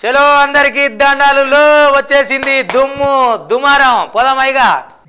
చలో అందరికి దండాలు వచ్చేసింది దుమ్ము దుమారం పోదామైగా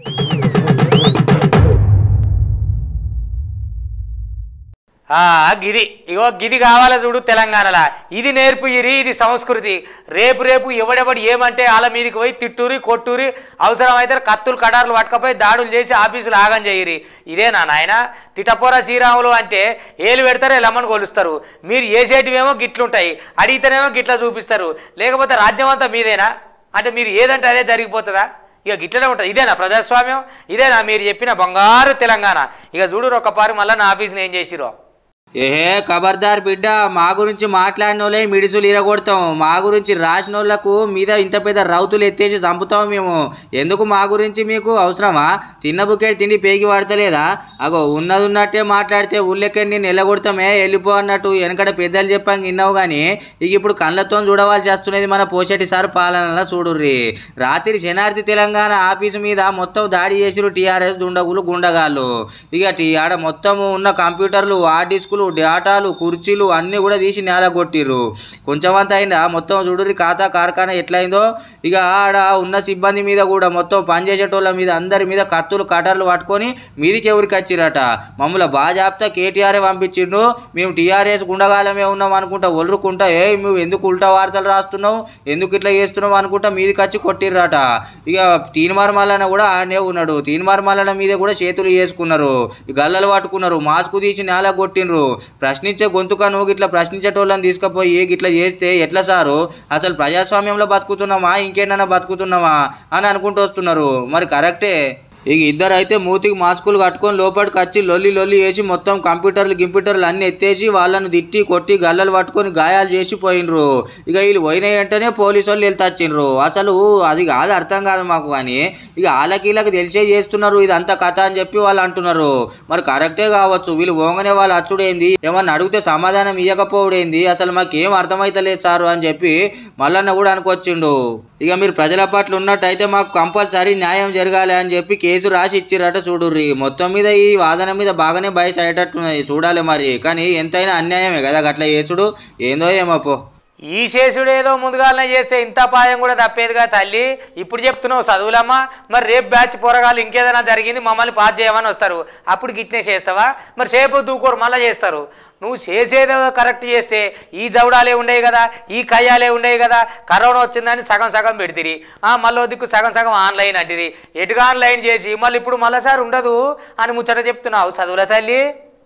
ఆ, గిది ఇగో గిది కావాల చూడు తెలంగాణలా ఇది నేర్పు ఇరి ఇది సంస్కృతి రేపు రేపు ఎవడెవడు ఏమంటే వాళ్ళ మీదకి పోయి తిట్టూరి కొట్టూరి అవసరమైతే కత్తులు కడార్లు పట్టుకపోయి దాడులు చేసి ఆఫీసులు ఆగం చేయరి ఇదేనా నాయన తిటపోర శ్రీరాములు అంటే ఏలు పెడతారు లమ్మని కొలుస్తారు మీరు వేసేటివేమో గిట్లుంటాయి అడిగితేనేమో గిట్లా చూపిస్తారు లేకపోతే రాజ్యం అంతా మీదేనా అంటే మీరు ఏదంటే అదే జరిగిపోతుందా ఇక గిట్లనే ఉంటుంది ఇదేనా ప్రజాస్వామ్యం ఇదేనా మీరు చెప్పిన బంగారు తెలంగాణ ఇక చూడు ఒక్కపారి మళ్ళీ నా ఆఫీస్ని ఏం చేసిరో ఏహే ఖబర్దార్ బిడ్డ మా గురించి మాట్లాడిన వాళ్ళే మిడిసులు ఇరగొడతాం మా గురించి రాసిన వాళ్ళకు మీద ఇంత పెద్ద రౌతులు ఎత్తేసి చంపుతాం మేము ఎందుకు మా గురించి మీకు అవసరమా తిన్న బుకెట్ తిండి పేగి పడతలేదా అగో ఉన్నది ఉన్నట్టే మాట్లాడితే ఊళ్ళెక్కడి నేను ఎల్లగొడతామే వెళ్ళిపో అన్నట్టు వెనకడ పెద్దలు చెప్పాక విన్నావు కానీ ఇక ఇప్పుడు కళ్ళతో చూడవలసి వస్తున్నది మన పోషెట్టి సార్ పాలనలో చూడుర్రి రాత్రి శనార్థి తెలంగాణ ఆఫీసు మీద మొత్తం దాడి చేసిరు టీఆర్ఎస్ దుండగులు గుండగాళ్ళు ఇక టీ ఆడ మొత్తం ఉన్న కంప్యూటర్లు హార్డ్ డిస్కులు డేటాలు కుర్చీలు అన్నీ కూడా తీసి నేల కొట్టిర్రు కొంచెం అంత అయిందా మొత్తం చూడుర్రి ఖాతా కార్ఖానా ఎట్లయిందో ఇక ఆడ ఉన్న సిబ్బంది మీద కూడా మొత్తం పనిచేసేటోళ్ళ మీద అందరి మీద కత్తులు కటర్లు పట్టుకొని మీదికి ఎవరికి వచ్చిరట మమ్మల్ని బాజాప్తా కేటీఆర్ పంపించిండు మేము టీఆర్ఎస్ గుండగాలమే ఉన్నాం అనుకుంటా ఒలురుకుంటా ఏ నువ్వు ఎందుకు ఉల్టా వార్తలు రాస్తున్నావు ఎందుకు ఇట్లా చేస్తున్నావు అనుకుంటా మీదికి వచ్చి కొట్టిర్రట ఇక తీన్మార్ మల్లన్న కూడా ఆనే ఉన్నాడు తీన్మార్ మల్లన్న మీద కూడా చేతులు వేసుకున్నారు ఈ గల్లలు పట్టుకున్నారు మాస్క్ తీసి నేల కొట్టిండ్రు ప్రశ్నించే గొంతుక నువ్వు ఇట్లా ప్రశ్నించేటోళ్ళని తీసుకుపోయి ఇట్లా చేస్తే ఎట్లా సారు అసలు ప్రజాస్వామ్యంలో బతుకుతున్నామా ఇంకేంటన్నా బతుకుతున్నామా అని అనుకుంటూ వస్తున్నారు మరి కరెక్టే ఇక ఇద్దరు అయితే మూతికి మాస్కులు కట్టుకొని లోపలికి వచ్చి లొల్లి లొల్లి వేసి మొత్తం కంప్యూటర్లు గింప్యూటర్లు అన్ని ఎత్తేసి వాళ్ళని తిట్టి కొట్టి గల్లలు పట్టుకొని గాయాలు చేసి పోయినరు ఇక వీళ్ళు పోయిన వెంటనే పోలీసు వాళ్ళు వెళ్తే వచ్చిండ్రు అసలు అది కాదు అర్థం కాదు మాకు కానీ ఇక వాళ్ళకి వీళ్ళకి తెలిసే చేస్తున్నారు ఇదంతా కథ అని చెప్పి వాళ్ళు అంటున్నారు మరి కరెక్టే కావచ్చు వీళ్ళు పోగానే వాళ్ళు అచ్చుడేంది ఏమన్నా అడిగితే సమాధానం ఇవ్వకపోవడేంది అసలు మాకేం అర్థమైతలేదు సారు అని చెప్పి మల్లన్న కూడా అనుకొచ్చిండు ఇక మీరు ప్రజల పట్ల ఉన్నట్టయితే మాకు కంపల్సరీ న్యాయం జరగాలి అని చెప్పి కేసు రాసి ఇచ్చిరట చూడుర్రి మొత్తం మీద ఈ వాదన మీద బాగానే బయట అయ్యేటట్టున్నది చూడాలి మరి కానీ ఎంతైనా అన్యాయమే కదా గట్ల చేసుడు ఏందో ఏమో పో ఈ శేషుడు ఏదో ముందుగానే చేస్తే ఇంత పాయం కూడా తప్పేదిగా తల్లి ఇప్పుడు చెప్తున్నావు చదువులమ్మా మరి రేపు బ్యాచ్ పోరగాళ్ళు ఇంకేదైనా జరిగింది మమ్మల్ని పాస్ చేయమని వస్తారు అప్పుడు గిట్నే చేస్తావా మరి సేపు దూకోరు మళ్ళీ చేస్తారు నువ్వు చేసేదో కరెక్ట్ చేస్తే ఈ జవడాలే ఉండేవి కదా ఈ కయ్యాలే ఉండేవి కదా కరోనా వచ్చిందని సగం సగం పెడితిరి మళ్ళీ దిక్కు సగం సగం ఆన్లైన్ అంటిది ఎటుగా ఆన్లైన్ చేసి మళ్ళీ ఇప్పుడు మళ్ళీ సార్ ఉండదు అని ముచ్చట చెప్తున్నావు చదువుల తల్లి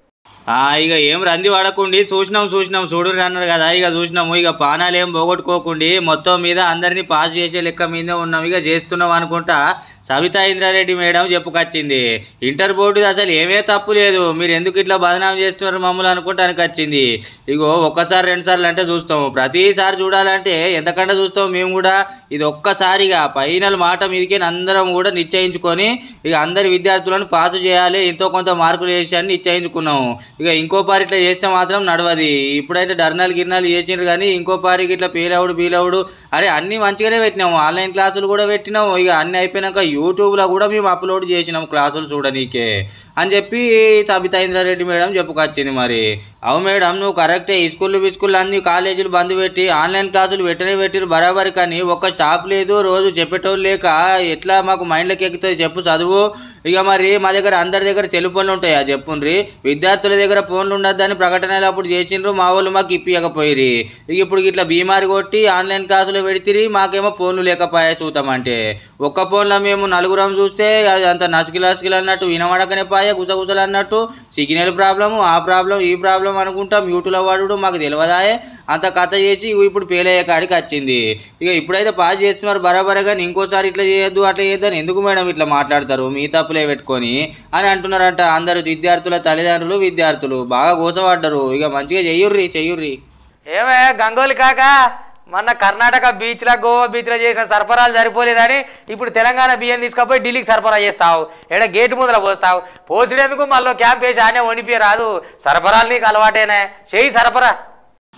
ఆ, ఇక ఏం రంది పడకుండి చూసినాం చూసినాం చూడుర్రి అన్నారు కదా ఇక చూసినాము ఇక పానాలు ఏం పోగొట్టుకోకుండి మొత్తం మీద అందరినీ పాస్ చేసే లెక్క మీదే ఉన్నాం ఇక చేస్తున్నాం అనుకుంటా సవితా ఇంద్రారెడ్డి మేడం చెప్పుకొచ్చింది ఇంటర్ బోర్డు అసలు ఏమే తప్పు లేదు మీరు ఎందుకు ఇట్లా బదనాం చేస్తున్నారు మమ్మల్ని అనుకుంటానికి వచ్చింది ఇగో ఒక్కసారి రెండు సార్లు అంటే చూస్తాం ప్రతిసారి చూడాలంటే ఎంతకంటే చూస్తాం మేము కూడా ఇది ఒక్కసారిగా ఫైనల్ మాట మీదకే అందరం కూడా నిశ్చయించుకొని ఇక అందరి విద్యార్థులను పాస్ చేయాలి ఎంతో కొంత మార్కులు వేసి అని నిశ్చయించుకున్నాము ఇక ఇంకో పారి ఇట్లా చేస్తే మాత్రం నడవది ఇప్పుడైతే డర్నాలు గిర్నాలు చేసిండ్రు కానీ ఇంకో పారికి ఇట్లా పీలవుడు బీలవుడు అరే అన్ని మంచిగానే పెట్టినాము ఆన్లైన్ క్లాసులు కూడా పెట్టినాము ఇక అన్ని అయిపోయినాక యూట్యూబ్లో కూడా మేము అప్లోడ్ చేసినాం క్లాసులు చూడనీకే అని చెప్పి సబితా ఇంద్రారెడ్డి మేడం చెప్పుకొచ్చింది మరి అవు మేడం నువ్వు కరెక్టే ఈ స్కూళ్ళు బిస్కూళ్ళు అన్ని కాలేజీలు బంద్ పెట్టి ఆన్లైన్ క్లాసులు పెట్టనే పెట్టిరు బరాబరి కానీ ఒక్క స్టాప్ లేదు రోజు చెప్పేటోళ్ళు లేక ఎట్లా మాకు మైండ్లోకి ఎక్కుతుంది చెప్పు చదువు ఇక మరి మా దగ్గర అందరి దగ్గర సెల్ ఫోన్లు ఉంటాయా చెప్పుండ్రి విద్యార్థుల దగ్గర ఫోన్లు ఉండద్దని ప్రకటనలు అప్పుడు చేసిండ్రు మా వాళ్ళు మాకు ఇప్పియకపోయిరి ఇక ఇప్పుడు ఇట్లా బీమారి కొట్టి ఆన్లైన్ క్లాసులు పెడితిరి మాకేమో ఫోన్లు లేకపోయా చూద్దామంటే ఒక్క ఫోన్లో మేము నలుగురం చూస్తే అది అంత నసికిలు నసికిలు అన్నట్టు వినమడకనే పాయ గుసగుసలు అన్నట్టు సిగ్నల్ ప్రాబ్లము ఆ ప్రాబ్లం ఈ ప్రాబ్లం అనుకుంటా మ్యూట్లో వాడు మాకు తెలియదాయే అంత కథ చేసి ఇగో ఇప్పుడు పేలయ్యే కాడికి వచ్చింది ఇక ఇప్పుడైతే పాస్ చేస్తున్నారు బరాబరే కానీ ఇంకోసారి ఇట్లా చేయొద్దు అట్లా చేయొద్దని ఎందుకు మేడం ఇట్లా మాట్లాడతారు మీ తప్పులే పెట్టుకొని అని అంటున్నారంట అందరు విద్యార్థుల తల్లిదండ్రులు విద్యార్థులు బాగా గోసపడ్డరు ఇక మంచిగా చెయ్యుర్రి చెయ్యుర్రి ఏమే గంగోలి కాక మొన్న కర్ణాటక బీచ్లో గోవా బీచ్లో చేసిన సరఫరాలు సరిపోలేదని ఇప్పుడు తెలంగాణ బియ్యం తీసుకుపోయి ఢిల్లీకి సరఫరా చేస్తావు ఏడ గేటు ముందర పోస్తావు పోసిడేందుకు మళ్ళీ క్యాంప్ వేసి ఆనే వణిపి రాదు సరఫరాలు నీకు అలవాటేనే చేయి సరఫరా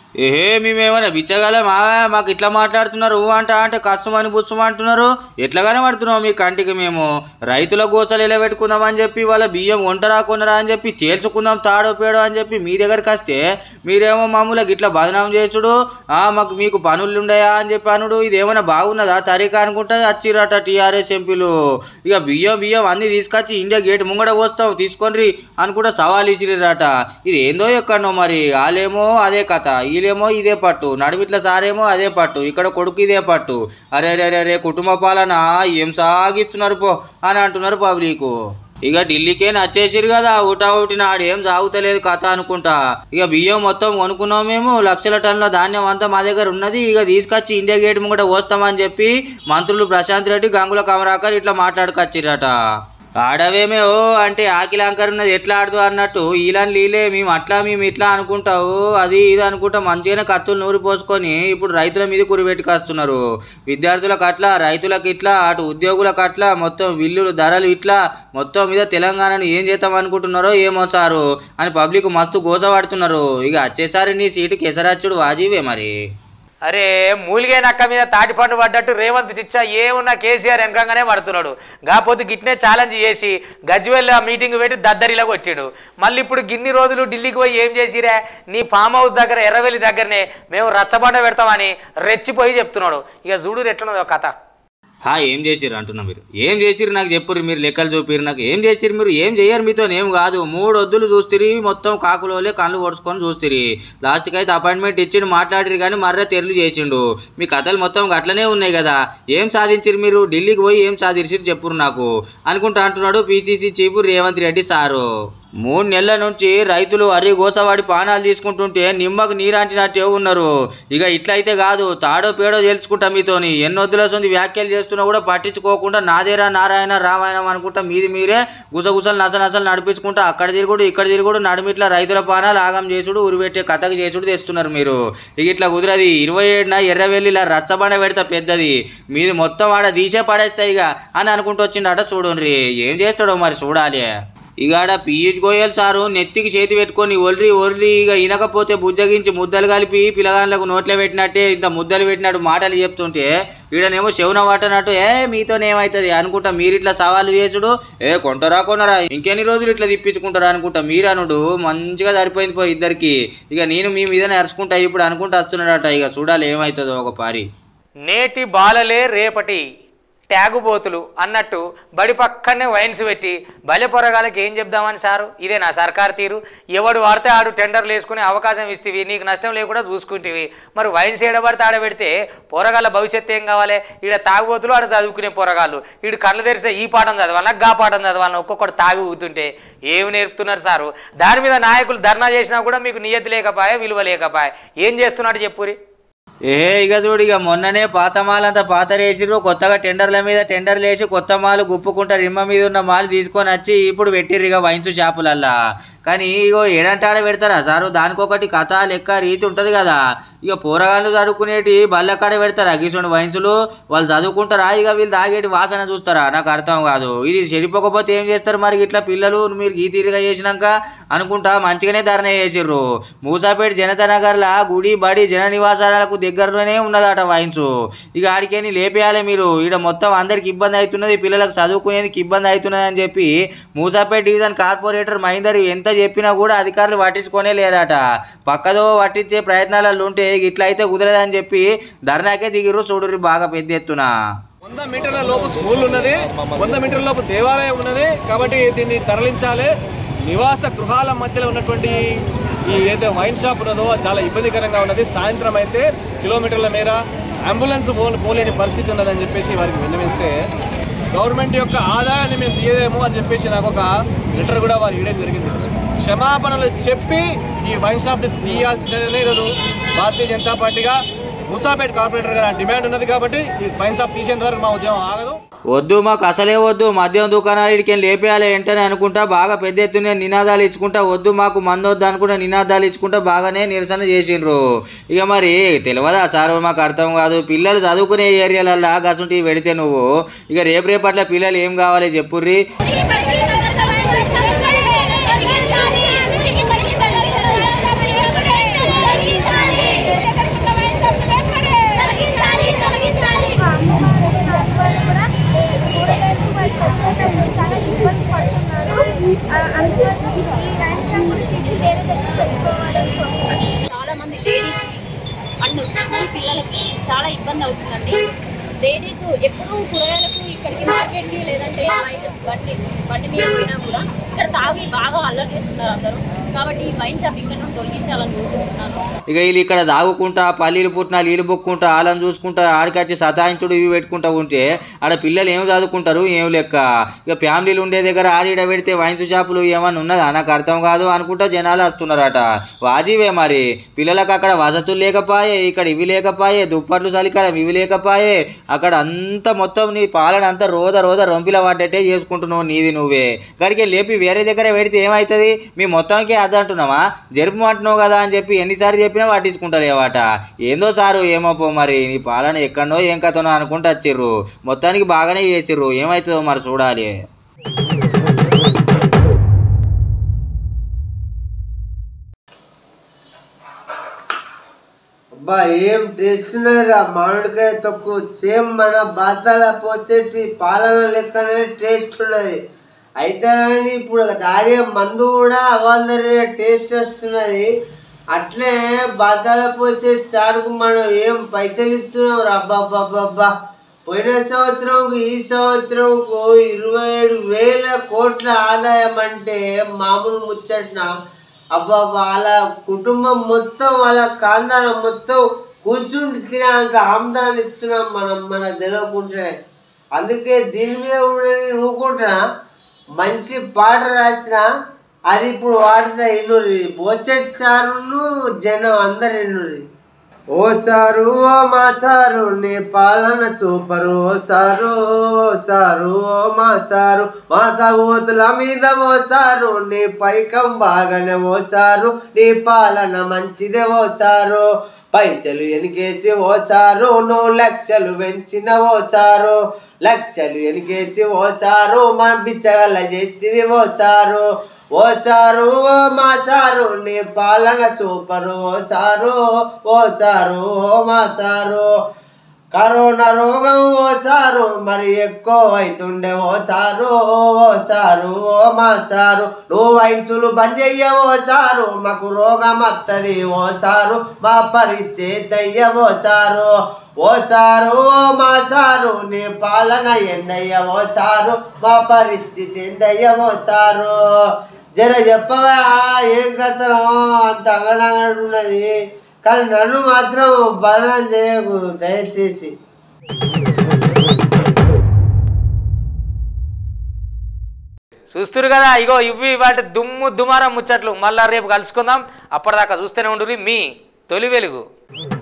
ఏహే మేమేమైనా బిచ్చగలమా మాకు ఇట్లా మాట్లాడుతున్నారు ఊ అంట అంటే కష్టమని బుస్సం అంటున్నారు ఎట్లాగానే పడుతున్నాం మీ కంటికి మేము రైతుల గోసలు ఎలా పెట్టుకుందామని చెప్పి వాళ్ళ బియ్యం వంట రాకున్నారా అని చెప్పి తేల్చుకుందాం తాడో పేడో అని చెప్పి మీ దగ్గరికి వస్తే మీరేమో మామూలుగా ఇట్లా బదనాం చేసుడు ఆ మాకు మీకు పనులు ఉండయా అని చెప్పి అనుడు ఇదేమైనా బాగున్నదా తరీకా అనుకుంటే వచ్చిరట టీఆర్ఎస్ ఎంపీలు ఇక బియ్యం బియ్యం అన్ని తీసుకొచ్చి ఇండియా గేట్ ముంగడ పోస్తాం తీసుకొని అనుకుంటా సవాల్ ఇసిరట ఇది ఏందో ఎక్కడనో మరి వాళ్ళేమో అదే కథ వీళ్ళేమో ఇదే పట్టు నడిమిట్ల సారేమో అదే పట్టు ఇక్కడ కొడుకు ఇదే పట్టు అరే రే రే రే కుటుంబ పాలన ఏం సాగిస్తున్నారు పో అని అంటున్నారు పబ్లిక్ ఇక ఢిల్లీకే నచ్చేసిరు కదా ఊటా ఊటిన ఆడేం సాగుతలేదు కథ అనుకుంటా ఇక బియ్యం మొత్తం కొనుక్కున్నాం మేము లక్షల టన్నుల ధాన్యం అంతా మా దగ్గర ఉన్నది ఇక తీసుకొచ్చి ఇండియా గేట్ ముంగట పోస్తామని చెప్పి మంత్రులు ప్రశాంత్ రెడ్డి గంగుల కమరాకర్ ఇట్లా మాట్లాడుకొచ్చిరట ఆడవేమే ఓ అంటే ఆకిలాంకర్ ఉన్నది ఎట్లా ఆడదు అన్నట్టు ఈలని లీలే మేము అట్లా మేము ఇట్లా అనుకుంటావు అది ఇది అనుకుంటా మంచిగానే కత్తులు నూరి పోసుకొని ఇప్పుడు రైతుల మీద కురిపెట్టుకొస్తున్నారు విద్యార్థులకు అట్లా రైతులకు ఇట్లా అటు ఉద్యోగులకు అట్లా మొత్తం విల్లులు ధరలు ఇట్లా మొత్తం మీద తెలంగాణను ఏం చేద్దాం అనుకుంటున్నారో ఏమో సారు అని పబ్లిక్ మస్తు గోసపడుతున్నారు ఇక వచ్చేసారి నీ సీటు కెసరచ్చుడు వాజీవే మరి అరే మూలిగే నక్క మీద తాటిపండు పడ్డట్టు రేవంత్ చిచ్చా ఏమున్నా కేసీఆర్ వెనకంగానే పడుతున్నాడు కాకపోతే గిట్నే ఛాలెంజ్ చేసి గజ్వెల్ మీటింగ్ పెట్టి దద్దరిలా కొట్టాడు మళ్ళీ ఇప్పుడు గిన్ని రోజులు ఢిల్లీకి పోయి ఏం చేసిరే నీ ఫామ్ హౌస్ దగ్గర ఎర్రవెల్లి దగ్గరనే మేము రచ్చబండ పెడతామని రెచ్చిపోయి చెప్తున్నాడు ఇక చూడు ఎట్లున్నదో కథ హా ఏం చేసిర్రు అంటున్నా మీరు ఏం చేసిర్రు నాకు చెప్పుర్రు మీరు లెక్కలు చూపిర్రు నాకు ఏం చేసిర్రు మీరు ఏం చేయరు మీతో ఏం కాదు మూడు వద్దులు చూస్తురి మొత్తం కాకులోలే కళ్ళు పొడుచుకొని చూస్తురి లాస్ట్కి అయితే అపాయింట్మెంట్ ఇచ్చిండు మాట్లాడిరు కానీ మర్ర తెరలు చేసిండు మీ కథలు మొత్తం అట్లనే ఉన్నాయి కదా ఏం సాధించిరు మీరు ఢిల్లీకి పోయి ఏం సాధించిరు చెప్పురు నాకు అనుకుంటా అంటున్నాడు PCC chief Revanth Reddy sir మూడు నెలల నుంచి రైతులు అరి గోసవాడి పానాలు తీసుకుంటుంటే నిమ్మకు నీరంటినట్టే ఉన్నారు ఇక ఇట్లయితే కాదు తాడో పేడో తెలుసుకుంటా మీతోని ఎన్నొద్దుల సొంది వ్యాఖ్యలు చేస్తున్నా కూడా పట్టించుకోకుండా నాదేరా నారాయణ రామాయణం అనుకుంటా మీది మీరే గుసగుసలు నసనసలు నడిపించుకుంటా అక్కడ తిరుగుడు ఇక్కడ తిరుగుడు నడిమిట్ల రైతుల పానాలు ఆగం చేసుడు ఉరిపెట్టే కథకు చేసుడు తెస్తున్నారు మీరు ఇక ఇట్లా కుదిరది ఇరవై ఏడున ఎర్రవెల్లిలా రచ్చబండ పెడతా పెద్దది మీది మొత్తం ఆడ తీసే పడేస్తాయి ఇక అని అనుకుంటూ వచ్చిండట చూడండి ఏం చేస్తాడో మరి చూడాలి ఇక ఆడ పీయూష్ గోయల్ సారు నెత్తికి చేతి పెట్టుకొని ఒర్రి ఒర్రి ఇక ఇనకపోతే బుజ్జగించి ముద్దలు కలిపి పిల్లగాళ్ళకు నోట్లో పెట్టినట్టే ఇంత ముద్దలు పెట్టినట్టు మాటలు చెప్తుంటే ఈడనేమో చెవున పట్టనట్టు ఏ మీతోనేమవుతుంది అనుకుంటా మీరు ఇట్లా సవాలు చేసుడు ఏ కొంటరా కొనరా ఇంకెన్ని రోజులు ఇట్లా తిప్పించుకుంటారా అనుకుంటా మీరు అనుడు మంచిగా సరిపోయింది పో ఇద్దరికి ఇక నేను మీ మీద నడుచుకుంటా ఇప్పుడు అనుకుంటా వస్తున్నాడట ఇక చూడాలి ఏమవుతుందో ఒక పారి నేటి బాలలే రేపటి ట్యాగుబోతులు అన్నట్టు బడి పక్కనే వైన్స్ పెట్టి బలె పొరగాలకి ఏం చెప్దామని సారు ఇదే నా సర్కార్ తీరు ఎవడు వాడితే ఆడు టెండర్లు వేసుకునే అవకాశం ఇస్తేవి నీకు నష్టం లేకుండా చూసుకుంటేవి మరి వైన్స్ ఏడబడితే ఆడ పెడితే పోరగాళ్ళ భవిష్యత్తు ఏం కావాలి ఈడ తాగుబోతులు ఆడ చదువుకునే పోరగాళ్ళు ఈడు కళ్ళు తెరిస్తే ఈ పాఠం చదవాలన్నా గా పాఠం చదవాలన్నా ఒక్కొక్కటి తాగి ఊగుతుంటే ఏమి నేర్పుతున్నారు సారు దాని మీద నాయకులు ధర్నా చేసినా కూడా మీకు నియతి లేకపోయా విలువ లేకపోయా ఏం చేస్తున్నాడు చెప్పురి ఏ ఇక చూడు ఇక మొన్ననే పాత మాలంతా పాతరేసిర్రు కొత్తగా టెండర్ల మీద టెండర్లు వేసి కొత్త మాలు గుప్పుకుంటా రిమ్మ మీద ఉన్న మాలు తీసుకొని వచ్చి ఇప్పుడు పెట్టిర్రు ఇక వైన్స్ షాపులల్లా కానీ ఇగో ఏడంటాడ పెడతారా సారు దానికొకటి కథ లెక్క రీతి ఉంటుంది కదా ఇక పోరగాళ్ళు చదువుకునేటి బల్లకాడ పెడతారా గిసుండి వైన్సులు వాళ్ళు చదువుకుంటారా ఇక వీళ్ళు తాగేటి వాసన చూస్తారా నాకు అర్థం కాదు ఇది చెడిపోకపోతే ఏం చేస్తారు మరి ఇట్లా పిల్లలు మీరు గీతీరుగా చేసినాక అనుకుంటా మంచిగానే ధరణ చేసిర్రు మూసాపేట జనతా నగర్లా గుడి బడి జన నివాసాలకు దగ్గరలోనే ఉన్నదట వైన్స్ ఇక ఆడికేని లేపేయాలి మీరు ఈడ మొత్తం అందరికి ఇబ్బంది అవుతున్నది పిల్లలకు చదువుకునేందుకు ఇబ్బంది అవుతున్నది అని చెప్పి మూసాపేట డివిజన్ కార్పొరేటర్ మహేందర్ ఎంత చెప్పినా కూడా అధికారులు పట్టించుకోనే లేరట పక్కదో పట్టించే ప్రయత్నాలలో ఉంటే ఇట్లా అయితే కుదరదని చెప్పి ధర్నాకే దిగిర్రు చూడుర్రి బాగా పెద్ద ఎత్తున వంద మీటర్ల లోపు స్కూల్ ఉన్నది వంద మీటర్ల లోపు దేవాలయం ఉన్నది కాబట్టి దీన్ని తరలించాలి నివాస గృహాల మధ్యలో ఉన్నటువంటి ఈ ఏదైతే వైన్ షాప్ ఉన్నదో అది చాలా ఇబ్బందికరంగా ఉన్నది సాయంత్రం అయితే కిలోమీటర్ల మేర అంబులెన్స్ పో పోలేని పరిస్థితి ఉన్నదని చెప్పేసి వారికి విన్నవిస్తే గవర్నమెంట్ యొక్క ఆదాయాన్ని మేము తీయలేము అని చెప్పేసి నాకు ఒక లెటర్ కూడా వారు ఇవ్వడం జరిగింది క్షమాపణలు చెప్పి ఈ వైన్ షాప్ని తీయాల్సిందని ఈరోజు భారతీయ జనతా పార్టీగా ముసాపేట్ కార్పొరేటర్ గారి డిమాండ్ ఉన్నది కాబట్టి ఈ వైన్ షాప్ తీసేంత వరకు మా ఉద్యమం ఆగదు వద్దు మాకు అసలే వద్దు మద్యం దుకాణాలు ఇడికి లేపేయాలి వెంటనే అనుకుంటా బాగా పెద్ద ఎత్తున నినాదాలు ఇచ్చుకుంటా వద్దు మాకు మందొద్దు అనుకుంటా నినాదాలు ఇచ్చుకుంటా బాగానే నిరసన చేసిండ్రు ఇక మరి తెలియదా సార్ మాకు అర్థం కాదు పిల్లలు చదువుకునే ఏరియాలల్లో గసుంటి పెడితే నువ్వు ఇక రేపు రేపట్ల పిల్లలు ఏం కావాలి చెప్పుర్రి ఇబ్బంది అవుతుందండి లేడీస్ ఎప్పుడూ కూరగాయలకు ఇక్కడికి మార్కెట్కి లేదంటే బయట బండి బండి మీద పోయినా కూడా ఇక్కడ తాగి బాగా అల్లరి చేస్తున్నారు అందరూ కాబట్టి ఈ వైన్ షాప్ ఇక్కడ నుండి తొలగించాలని కోరుకుంటున్నాను ఇక వీళ్ళు ఇక్కడ దాగుకుంటా పల్లీలు పుట్టినా నీళ్ళు బొక్కుంటా ఆలను చూసుకుంటా ఆడికొచ్చి సతాయించుడు ఇవి పెట్టుకుంటా ఉంటే ఆడ పిల్లలు ఏం చదువుకుంటారు ఏం లెక్క ఇక ఫ్యామిలీలు ఉండే దగ్గర ఆడిడ పెడితే వైన్స్ షాపులు ఏమన్నా ఉన్నదా నాకు అర్థం కాదు అనుకుంటా జనాలు వస్తున్నారట వాజీవే మరి పిల్లలకు అక్కడ వసతులు లేకపోయే ఇక్కడ ఇవి లేకపోయే దుప్పట్లు చలికాలం ఇవి లేకపోయే అక్కడ అంతా మొత్తం నీ పాలన అంతా రోద రోద రొంపిల పడ్డట్టే చేసుకుంటున్నావు నీది నువ్వే గడికి లేపి వేరే దగ్గర పెడితే ఏమవుతుంది మీ మొత్తానికి అదంటున్నావా జరుపు అంటున్నావు కదా అని చెప్పి ఎన్నిసార్లు చెప్పినా పట్టించుకుంటలేవాట ఏందో సారు ఏమో పో మరి నీ పాలన ఎక్కడనో ఏం కథనో అనుకుంటూ వచ్చిర్రు మొత్తానికి బాగానే చేసిర్రు ఏమవుతుందో మరి చూడాలి అబ్బా ఏం టేస్ట్ ఉన్నాయిరా మామిడికాయ తక్కువ సేమ్ మన బాతాల పోసేటి పాలన లెక్కనే టేస్ట్ ఉన్నది అయితే కానీ ఇప్పుడు తాగే మందు కూడా అవ్వాలి టేస్ట్ వస్తున్నది అట్లే బాతాల పోసేటి సారుకు మనం ఏం పైసలు ఇస్తున్నాం అబ్బాబ్బాబ్బా పోయిన సంవత్సరంకు ఈ సంవత్సరంకు ఇరవై ఏడు వేల కోట్ల ఆదాయం అంటే మామూలు ముచ్చట్న అబ్బా వాళ్ళ కుటుంబం మొత్తం వాళ్ళ కాందానం మొత్తం కూర్చుండి తినేంత ఆమ్దాన్ని ఇస్తున్నాం మనం మన తెలియకుంటే అందుకే దీని మీద కూడా నేను ఊరుకుంటున్నా మంచి పాట రాసిన అది ఇప్పుడు వాడితే ఇల్లురి బోసెట్ సారును జనం అందరు ఇల్లురి ఓ సారు ఓ మా సారు నీ పాలన సూపరు ఓ సారు ఓ సారు ఓ మా సారు మా తగుతుల మీద ఓ సారు నీ పైకం బాగానే ఓ సారు నీ పాలన మంచిదే ఓ సారు పైసలు ఎనికేసి ఓ సారు నువ్వు లక్షలు పెంచిన ఓ సారు లక్షలు ఎనికేసి ఓ సారు మా బిచ్చగల చేస్తే ఓ సారు ఓ సారు ఓ మా సారు నీ పాలన సూపరు ఓ సారు ఓ సారు ఓ మా సారు కరోనా రోగం ఓ సారు మరి ఎక్కువ అవుతుండే ఓ సారు ఓ సారు ఓ మా సారు నువ్వు వైన్సులు బంద్ చెయ్యవో సారు మాకు రోగం వత్తది ఓ సారు మా పరిస్థితి అయ్యవో సారు ఓ సారు ఓ మా సారు నీ పాలన ఎందయ్య ఓ సారు మా పరిస్థితి ఎందయ్య ఓ సారు జర చెప్పగా ఏం కథనో అంత అంగడంగడు ఉన్నది కానీ నన్ను మాత్రం బలం చేయకు దయచేసి చూస్తురు కదా ఇగో ఇవి వాటి దుమ్ము దుమారం ముచ్చట్లు మళ్ళా రేపు కలుసుకుందాం అప్పటిదాకా చూస్తూనే ఉండుర్రి మీ తొలి వెలుగు